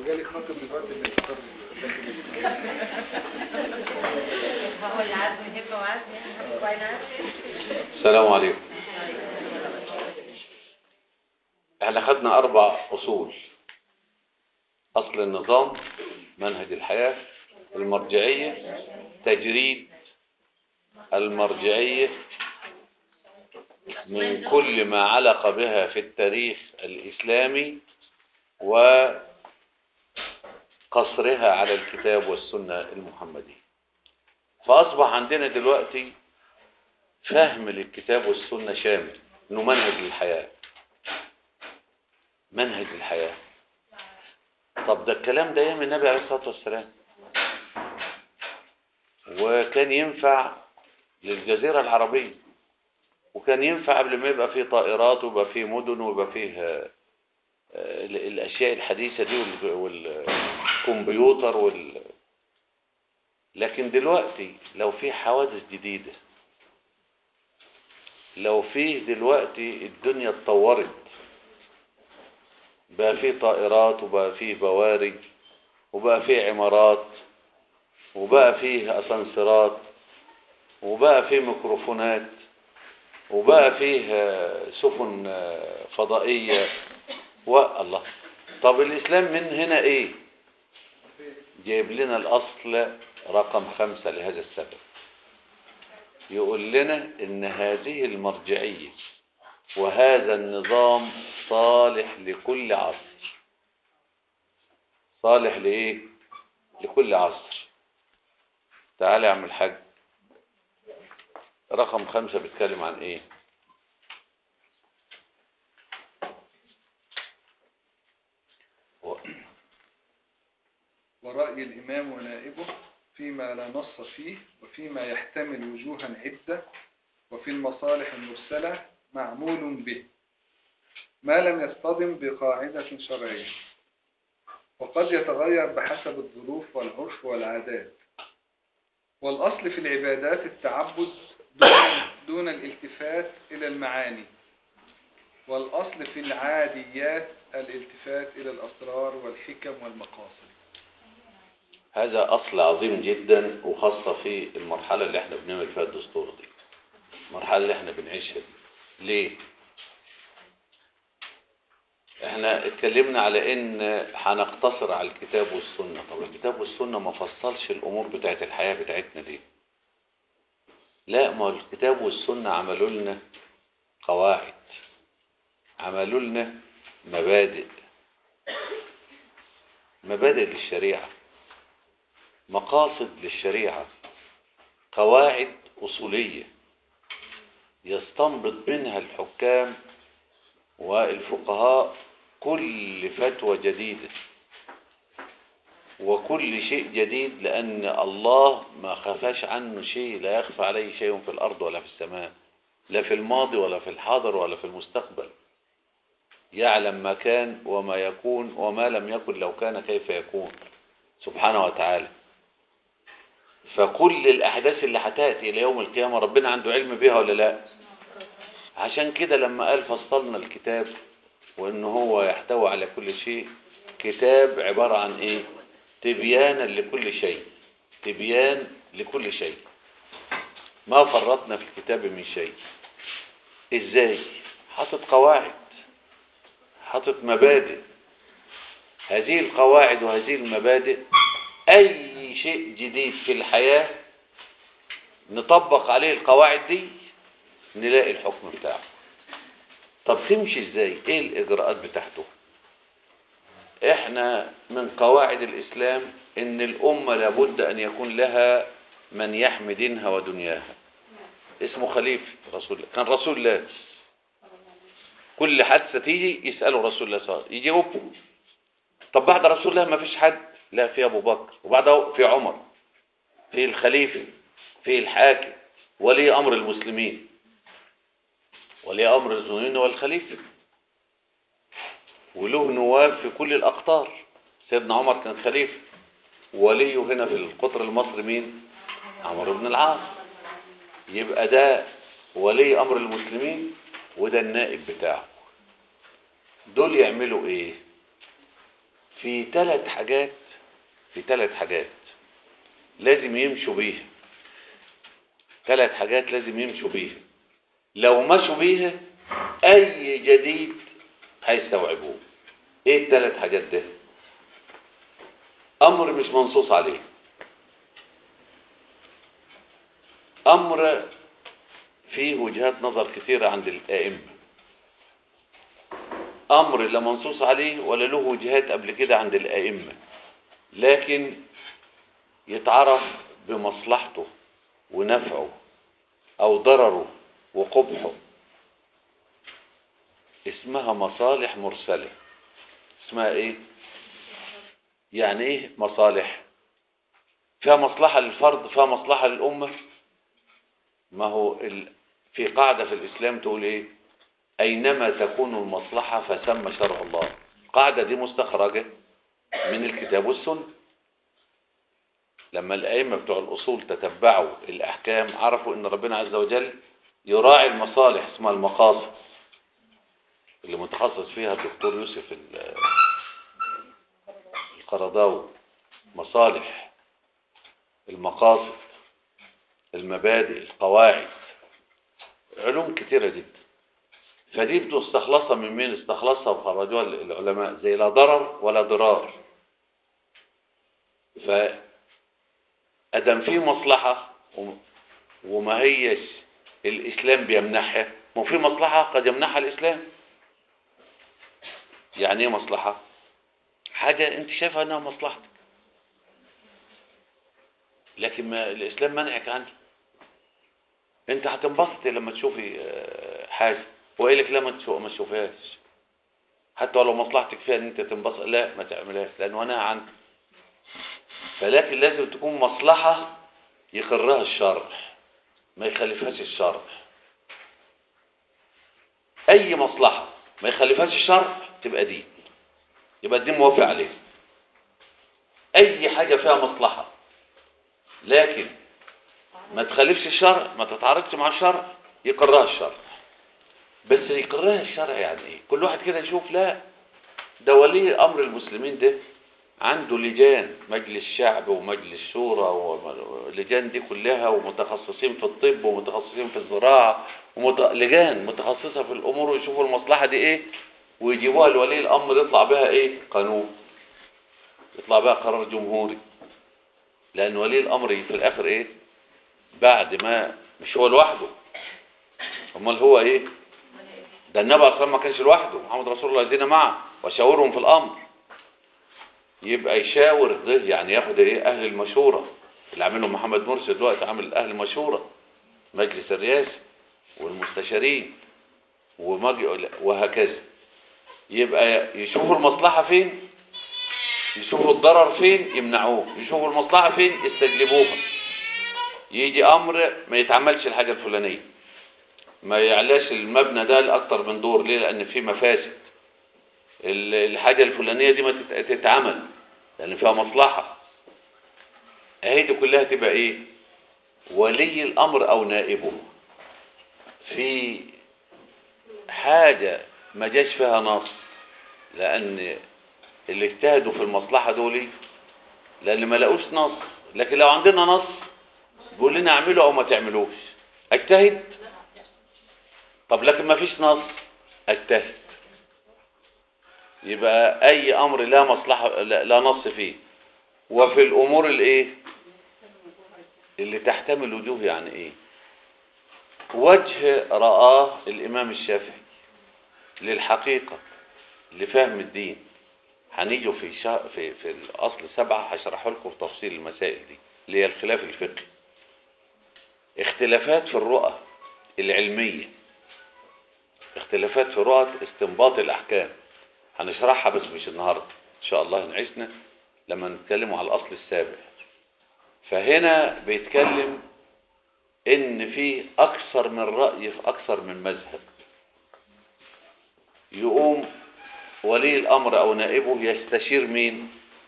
وجالي خاطر دلوقتي ان يختار هو اللي عايز يهب وعايز يهب وعايز السلام عليكم احنا خدنا اربع اصول اصل النظام منهج الحياة المرجعية تجريد المرجعية من كل ما علق بها في التاريخ الإسلامي وقصرها على الكتاب والسنة المحمدية فأصبح عندنا دلوقتي فهم للكتاب والسنة شامل انه منهج للحياة منهج الحياة طب ده الكلام ده ايام النبي عليه الصلاة والسلام وكان ينفع للجزيرة العربية وكان ينفع قبل ما يبقى فيه طائرات ويبقى فيه مدن ويبقى فيه آه، آه، الأشياء الحديثة دي وال- والكمبيوتر وال لكن دلوقتي لو في حوادث جديدة لو فيه دلوقتي الدنيا اتطورت بقى فيه طائرات وبقى فيه بوارج وبقى فيه عمارات وبقى فيه اسانسيرات وبقى فيه ميكروفونات وبقى فيه آه، سفن آه، فضائية والله طب الإسلام من هنا إيه جايب لنا الأصل رقم خمسة لهذا السبب يقول لنا إن هذه المرجعية وهذا النظام صالح لكل عصر صالح لإيه لكل عصر تعالى يا عم الحاج رقم خمسة بيتكلم عن ايه و- ورأي الإمام ونائبه فيما لا نص فيه وفيما يحتمل وجوها عدة وفي المصالح المرسلة معمول به ما لم يصطدم بقاعدة شرعية وقد يتغير بحسب الظروف والعرف والعادات والأصل في العبادات التعبد دون, دون الالتفات إلى المعاني والأصل في العاديات الالتفات إلى الأسرار والحكم والمقاصد هذا اصل عظيم جدا وخاصة في المرحلة اللي احنا بنعمل فيها الدستور دي المرحلة اللي احنا بنعيشها دي ليه احنا اتكلمنا على ان هنقتصر على الكتاب والسنة طب الكتاب والسنة ما فصلش الامور بتاعت الحياة بتاعتنا دي لا ما هو الكتاب والسنة عملوا لنا قواعد عملوا لنا مبادئ مبادئ للشريعة مقاصد للشريعة قواعد أصولية يستنبط منها الحكام والفقهاء كل فتوى جديدة وكل شيء جديد لأن الله ما خفاش عنه شيء لا يخفى عليه شيء في الأرض ولا في السماء لا في الماضي ولا في الحاضر ولا في المستقبل يعلم ما كان وما يكون وما لم يكن لو كان كيف يكون سبحانه وتعالى فكل الأحداث اللي هتأتي إلى يوم القيامة ربنا عنده علم بها ولا لا عشان كده لما قال فصلنا الكتاب وإن هو يحتوي على كل شيء كتاب عبارة عن إيه تبيانا لكل شيء تبيان لكل شيء ما فرطنا في الكتاب من شيء إزاي حاطط قواعد حاطط مبادئ هذه القواعد وهذه المبادئ أي شيء جديد في الحياة نطبق عليه القواعد دي نلاقي الحكم بتاعه طب تمشي ازاي ايه الاجراءات بتاعته احنا من قواعد الاسلام ان الامة لابد ان يكون لها من يحمي دينها ودنياها اسمه خليفة رسول الله كان رسول الله كل حادثة تيجي يسأله رسول الله صلى الله عليه وسلم يجاوبه طب بعد رسول الله ما فيش حد لا في ابو بكر وبعده في عمر في الخليفة في الحاكم ولي امر المسلمين ولي امر المسلمين والخليفة وله نواب في كل الاقطار سيدنا عمر كان خليفة وليه هنا في القطر المصري مين عمرو بن العاص يبقى ده ولي امر المسلمين وده النائب بتاعه دول يعملوا ايه في ثلاث حاجات في ثلاث حاجات لازم يمشوا بيها ثلاث حاجات لازم يمشوا بيها لو مشوا بيها اي جديد هيستوعبوه ايه الثلاث حاجات ده امر مش منصوص عليه امر فيه وجهات نظر كثيرة عند الائمة امر لا منصوص عليه ولا له وجهات قبل كده عند الائمة لكن يتعرف بمصلحته ونفعه او ضرره وقبحه اسمها مصالح مرسلة اسمها ايه يعني ايه مصالح فيها مصلحة للفرد فيها مصلحة للأمة ما هو ال... في قاعدة في الإسلام تقول ايه أينما تكون المصلحة فسمى شرع الله القاعدة دي مستخرجة من الكتاب والسنة لما الأئمة بتوع الأصول تتبعوا الأحكام عرفوا أن ربنا عز وجل يراعي المصالح اسمها المقاصد اللي متخصص فيها الدكتور يوسف ال- القرضاوي مصالح المقاصد المبادئ القواعد علوم كتيرة جدا فدي بتستخلصها من مين استخلصها وخرجوها العلماء زي لا ضرر ولا ضرار فأدم في مصلحة وم- وما هيش الإسلام بيمنحها ما في مصلحة قد يمنحها الإسلام يعني ايه مصلحة حاجة انت شايفها انها مصلحتك لكن ما الاسلام منعك عنها انت هتنبسط لما تشوفي آه، حاجة وقال لك لا ما تشوف ما تشوفهاش حتى ولو مصلحتك فيها ان انت تنبسط لا ما تعملهاش لانه نهى عنك فلكن لازم تكون مصلحة يقرها الشرع ما يخالفهاش الشرع اي مصلحة ما يخالفهاش الشرع تبقى دين يبقى الدين موافق عليه اي حاجة فيها مصلحة لكن ما تخالفش الشرع ما تتعارضش مع الشرع يقرها الشرع بس يقرها الشرع يعني ايه كل واحد كده يشوف لا ده ولي امر المسلمين ده عنده لجان مجلس شعب ومجلس شورى واللجان دي كلها ومتخصصين في الطب ومتخصصين في الزراعة ومت... لجان متخصصة في الامور ويشوفوا المصلحة دي ايه ويجيبوها لولي الامر يطلع بها ايه قانون يطلع بها قرار جمهوري لان ولي الامر في الاخر ايه بعد ما مش هو لوحده امال هو ايه ده النبي صلى الله عليه وسلم ما كانش لوحده محمد رسول الله الذين معه وشاورهم في الامر يبقى يشاور ده يعني ياخد ايه اهل المشوره اللي عامله محمد مرسي دلوقتي عامل اهل المشوره مجلس الرئاسه والمستشارين ومج... وهكذا يبقى يشوفوا المصلحه فين يشوفوا الضرر فين يمنعوه يشوفوا المصلحه فين يستجلبوها يجي امر ما يتعملش الحاجه الفلانيه ما يعلاش المبنى ده لاكتر من دور ليه لان في مفاسد ال- الحاجه الفلانيه دي ما تت- تتعمل لان فيها مصلحه اهي دي كلها تبقى ايه ولي الامر او نائبه في حاجه ما جاش فيها نص لان اللي اجتهدوا في المصلحه دول لان ما لقوش نص لكن لو عندنا نص بيقول لنا اعمله او ما تعملوش اجتهد طب لكن ما فيش نص اجتهد يبقى اي امر لا مصلحه لا, لا نص فيه وفي الامور الايه اللي تحتمل وجوه يعني ايه وجه رآه الامام الشافعي للحقيقة لفهم الدين هنيجي في شا... في في الاصل سبعة هشرح لكم تفصيل المسائل دي اللي هي الخلاف الفقهي اختلافات في الرؤى العلمية اختلافات في رؤى استنباط الاحكام هنشرحها بس مش النهاردة ان شاء الله نعيشنا لما نتكلم على الاصل السابع فهنا بيتكلم ان في اكثر من رأي في اكثر من مذهب يقوم ولي الامر او نائبه يستشير مين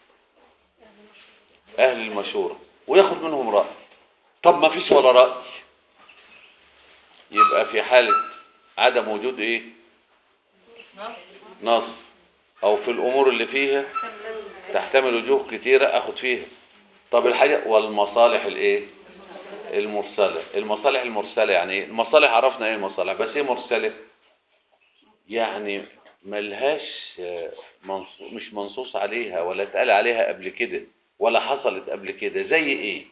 اهل المشورة وياخد منهم رأي طب ما فيش ولا رأي يبقى في حالة عدم وجود ايه نص او في الامور اللي فيها تحتمل وجوه كتيرة اخد فيها طب الحاجة والمصالح الايه المرسلة المصالح المرسلة يعني ايه المصالح عرفنا ايه المصالح بس ايه مرسلة يعني ملهاش آه، منص- مش منصوص عليها ولا اتقال عليها قبل كده ولا حصلت قبل كده زي ايه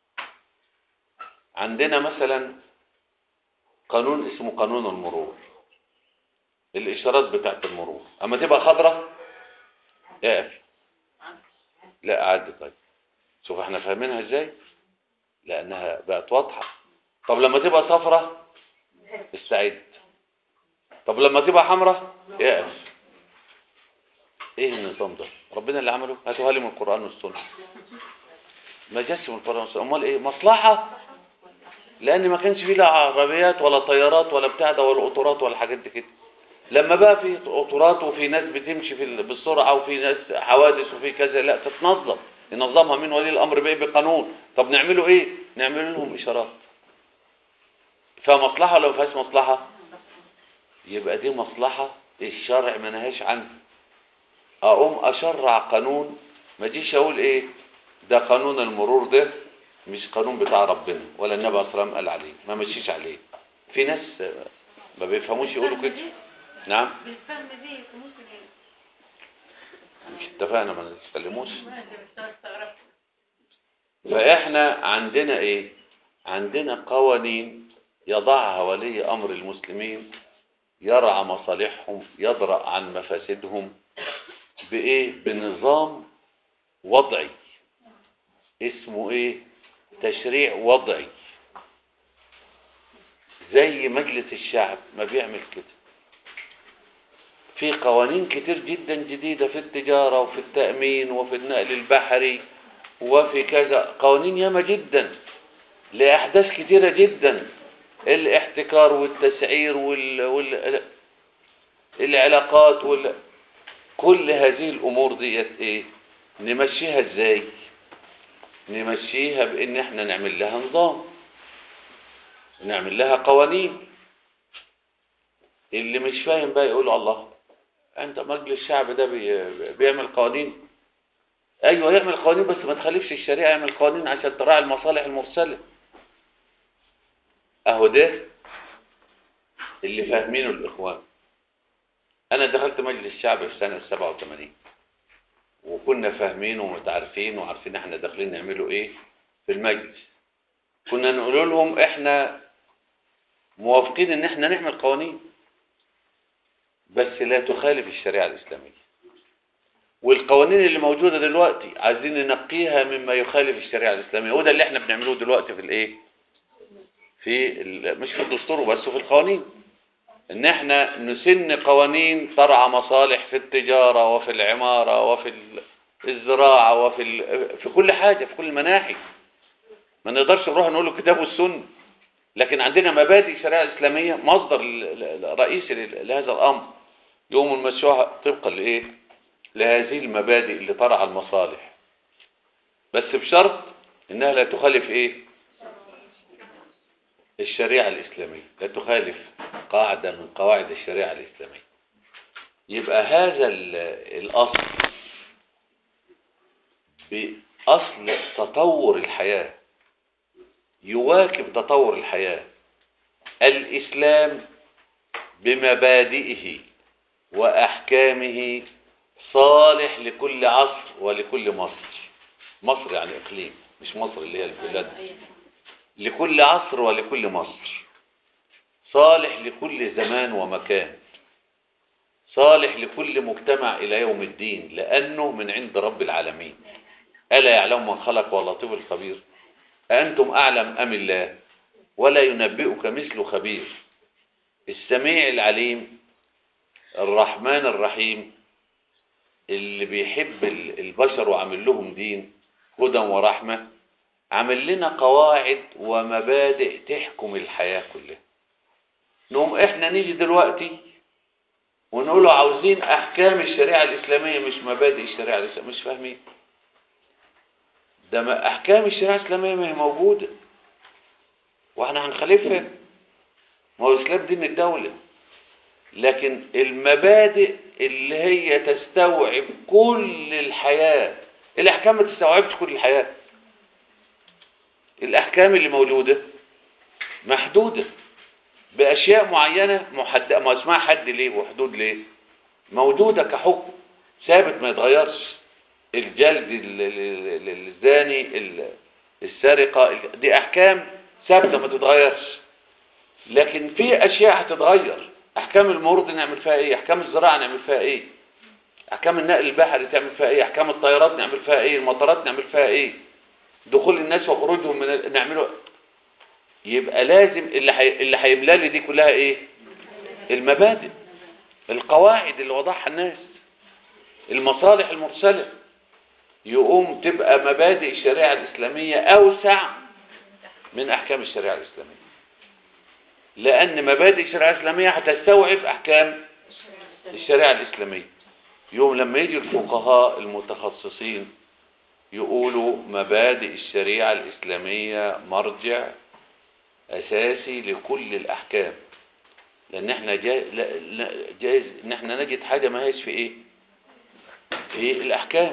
عندنا مثلا قانون اسمه قانون المرور الاشارات بتاعت المرور اما تبقى خضراء اقف لا عادي طيب شوف احنا فاهمينها ازاي لانها بقت واضحه طب لما تبقى صفرة استعد طب لما تبقى حمراء اقف ايه النظام ده ربنا اللي عمله هاتوها لي من القران والسنه ما جاتش من القران والسنه امال ايه مصلحه لان ما كانش فيه لا عربيات ولا طيارات ولا بتاع ده ولا قطارات ولا حاجات دي كده لما بقى في قطارات وفي ناس بتمشي في ال- بالسرعه وفي ناس حوادث وفي كذا لا تتنظم ينظمها مين ولي الامر بايه بقانون طب نعمله ايه نعمل لهم اشارات فمصلحه ولا ما فيهاش مصلحه يبقى دي مصلحه الشرع ما نهاش عنها اقوم اشرع قانون ما اجيش اقول ايه ده قانون المرور ده مش قانون بتاع ربنا ولا النبي صلى الله عليه وسلم قال عليه ما مشيش عليه في ناس آه، ما بيفهموش يقولوا كده نعم بالفهم دي يكونوش ايه مش اتفقنا ما نتكلموش ما انت بتستغرب فاحنا عندنا ايه عندنا قوانين يضعها ولي امر المسلمين يرعى مصالحهم يدرأ عن مفاسدهم بايه بنظام وضعي اسمه ايه تشريع وضعي زي مجلس الشعب ما بيعمل كده في قوانين كتير جدا جديدة في التجارة وفي التأمين وفي النقل البحري وفي كذا قوانين ياما جدا لأحداث كتيرة جدا الاحتكار والتسعير وال... وال... العلاقات وال... كل هذه الأمور ديت ايه نمشيها ازاي نمشيها بان احنا نعمل لها نظام نعمل لها قوانين اللي مش فاهم بقى يقول الله انت مجلس الشعب ده بي... بيعمل قوانين ايوه يعمل قوانين بس ما تخالفش الشريعه يعمل قوانين عشان تراعي المصالح المرسله اهو ده اللي فاهمينه الاخوان انا دخلت مجلس الشعب في سنه 87 وكنا فاهمين ومتعارفين وعارفين احنا داخلين نعمله ايه في المجلس كنا نقول لهم احنا موافقين ان احنا نعمل قوانين بس لا تخالف الشريعه الاسلاميه والقوانين اللي موجودة دلوقتي عايزين ننقيها مما يخالف الشريعة الإسلامية وده اللي احنا بنعمله دلوقتي في الايه في ال- مش في الدستور بس في القوانين ان احنا نسن قوانين ترعى مصالح في التجارة وفي العمارة وفي ال- الزراعة وفي ال- في كل حاجة في كل المناحي ما نقدرش نروح نقول له كتاب والسنة لكن عندنا مبادئ الشريعة الإسلامية مصدر ال- ال- الرئيسي ل- لهذا الأمر يوم نمشوها طبقا لإيه لهذه المبادئ اللي ترعى المصالح بس بشرط انها لا تخالف ايه الشريعة الاسلامية لا تخالف قاعدة من قواعد الشريعة الاسلامية يبقى هذا ال- الاصل باصل تطور الحياة يواكب تطور الحياة الاسلام بمبادئه واحكامه صالح لكل عصر ولكل مصر مصر يعني اقليم مش مصر اللي هي البلاد لكل عصر ولكل مصر صالح لكل زمان ومكان صالح لكل مجتمع الى يوم الدين لانه من عند رب العالمين الا يعلم من خلق واللطيف الخبير أأنتم أعلم أم الله ولا ينبئك مثل خبير السميع العليم الرحمن الرحيم اللي بيحب ال- البشر وعامل لهم دين هدى ورحمة عامل لنا قواعد ومبادئ تحكم الحياة كلها نقوم احنا نيجي دلوقتي ونقولوا عاوزين احكام الشريعة الاسلامية مش مبادئ الشريعة الاسلامية مش فاهمين ده ما احكام الشريعة الاسلامية ما هي موجودة واحنا هنخالفها ما هو الاسلام دين الدولة لكن المبادئ اللي هي تستوعب كل الحياة الأحكام ما تستوعبش كل الحياة الأحكام اللي موجودة محدودة بأشياء معينة محددة ما اسمها حد ليه وحدود ليه موجودة كحكم ثابت ما يتغيرش الجلد ال- ال- ال- الزاني ال- السرقة ال- دي أحكام ثابتة ما تتغيرش لكن في أشياء هتتغير أحكام المرض نعمل فيها إيه أحكام الزراعة نعمل فيها إيه أحكام النقل البحري تعمل فيها إيه أحكام الطيارات نعمل فيها إيه المطارات نعمل فيها إيه دخول الناس وخروجهم من ال- نعمله يبقى لازم اللي حي... اللي هيملى لي دي كلها ايه المبادئ القواعد اللي وضعها الناس المصالح المرسلة يقوم تبقى مبادئ الشريعة الإسلامية أوسع من أحكام الشريعة الإسلامية لأن مبادئ الشريعة الإسلامية هتستوعب أحكام الشريعة الإسلامية يوم لما يجي الفقهاء المتخصصين يقولوا مبادئ الشريعة الإسلامية مرجع أساسي لكل الأحكام لأن احنا جاي لا- لا- جايز إن احنا نجد حاجة ما هيش في إيه في الأحكام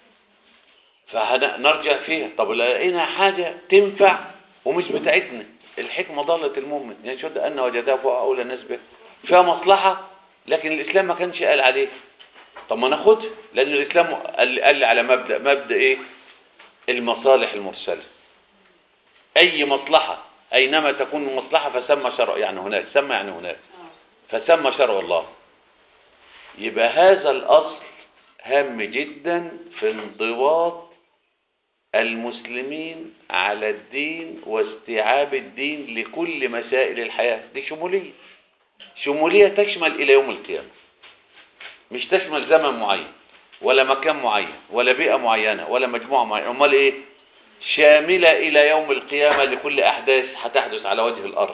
فنرجع فيها طب لقينا حاجة تنفع ومش بتاعتنا الحكمة ضالة المؤمن يعني شد أن وجدها فوق أولى الناس به فيها مصلحة لكن الإسلام ما كانش قال عليه طب ما ناخدها لأن الإسلام قال قال لي على مبدأ مبدأ إيه المصالح المرسلة أي مصلحة أينما تكون المصلحة فسمى شرع يعني هناك سمى يعني هناك فسمى شرع الله يبقى هذا الأصل هام جدا في انضباط المسلمين على الدين واستيعاب الدين لكل مسائل الحياة دي شمولية شمولية تشمل إلى يوم القيامة مش تشمل زمن معين ولا مكان معين ولا بيئة معينة ولا مجموعة معينة أمال إيه شاملة إلى يوم القيامة لكل أحداث هتحدث على وجه الأرض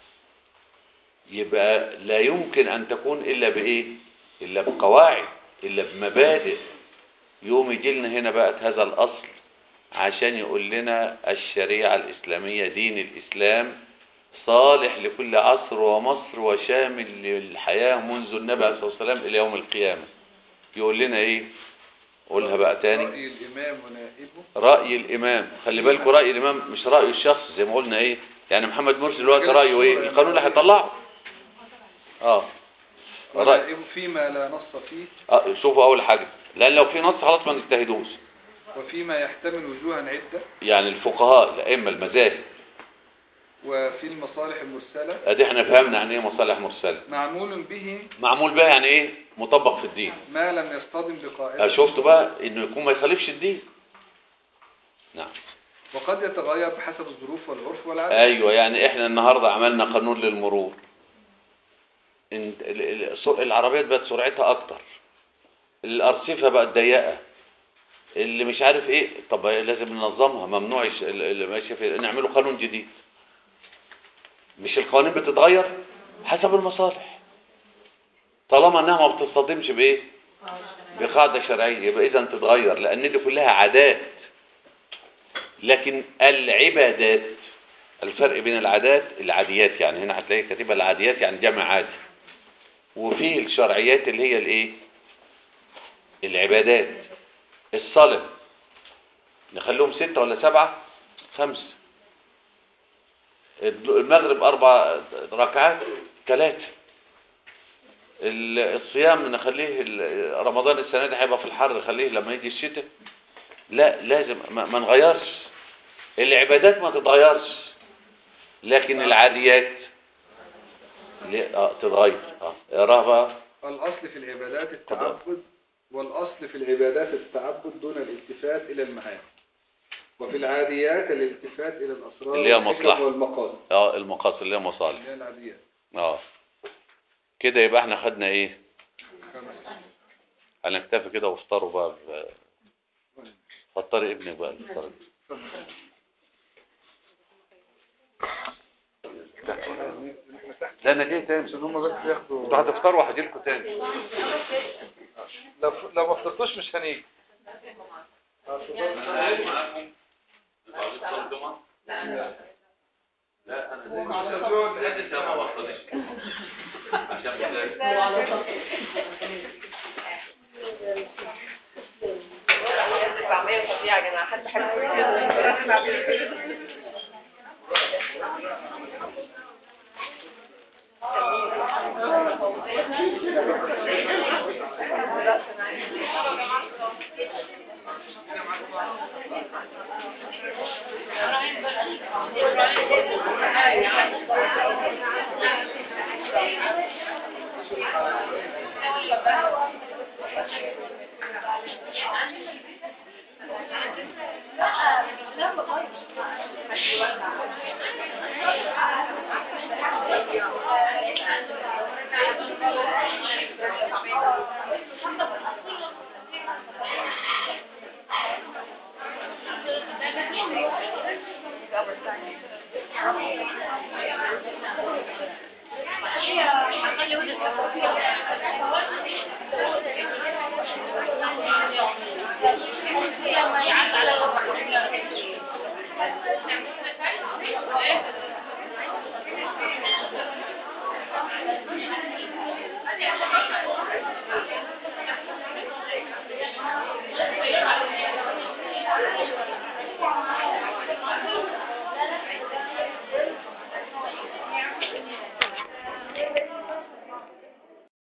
يبقى لا يمكن أن تكون إلا بإيه إلا بقواعد إلا بمبادئ يوم يجي لنا هنا بقى هذا الأصل عشان يقول لنا الشريعة الإسلامية دين الإسلام صالح لكل عصر ومصر وشامل للحياة منذ النبي عليه الصلاة والسلام إلى يوم القيامة يقول لنا إيه قولها بقى تاني رأي الإمام ونائبه رأي الإمام خلي بالكوا رأي الإمام مش رأي الشخص زي ما قلنا إيه يعني محمد مرسي دلوقتي رأيه إيه القانون اللي هيطلعه آه رأي ونائبه فيما لا نص فيه آه شوفوا أول حاجة لأن لو في نص خلاص ما نجتهدوش وفيما يحتمل وجوها عدة يعني الفقهاء الأئمة المذاهب وفي المصالح المرسلة ادي احنا فهمنا يعني ايه مصالح مرسله معمول به معمول بها يعني ايه مطبق في الدين ما لم يصطدم آه، بقاعدة شفتوا بقى انه يكون ما يخالفش الدين نعم وقد يتغير بحسب الظروف والعرف والعادة ايوه يعني احنا النهارده عملنا قانون للمرور إن- ال- ال- سر- العربيات بقت سرعتها اكتر الارصفه بقت ضيقه اللي مش عارف ايه طب لازم ننظمها ممنوع يش- ال- اللي ماشي في نعمله قانون جديد مش القوانين بتتغير حسب المصالح طالما انها ما بتصطدمش بايه بقاعده شرعيه يبقى اذا تتغير لان دي كلها عادات لكن العبادات الفرق بين العادات العاديات يعني هنا هتلاقي كاتبه العاديات يعني جمع عادي وفيه الشرعيات اللي هي الايه العبادات الصلاة نخليهم ستة ولا سبعة خمسة المغرب أربع ركعات ثلاثة ال- الصيام نخليه ال- رمضان السنة دي هيبقى في الحر نخليه لما يجي الشتاء لا لازم ما, ما نغيرش العبادات ما تتغيرش لكن العاديات ليه؟ اه تتغير اه اقراها بقى الأصل في العبادات التعبد والأصل في العبادات التعبد دون الالتفات إلى المعاني وفي العاديات الالتفات إلى الأسرار اللي هي والحكم مصلحة. والمقاصد اه المقاصد اللي هي مصالح اللي هي العاديات اه كده يبقى احنا خدنا ايه خمس. هنكتفي كده وافطروا بقى ب- فطري ابنك بقى الفطار لا انا جاي تاني عشان هم بس ياخدوا انتوا هتفطروا وهجي لكم تاني لو لو ما فطرتوش مش هنيجي معاكم لا انا هو على زي صف. ما قد ما وصلش عشان بذلك هو على صف بعمل فظيعة يا جماعة حد حلو Thank you.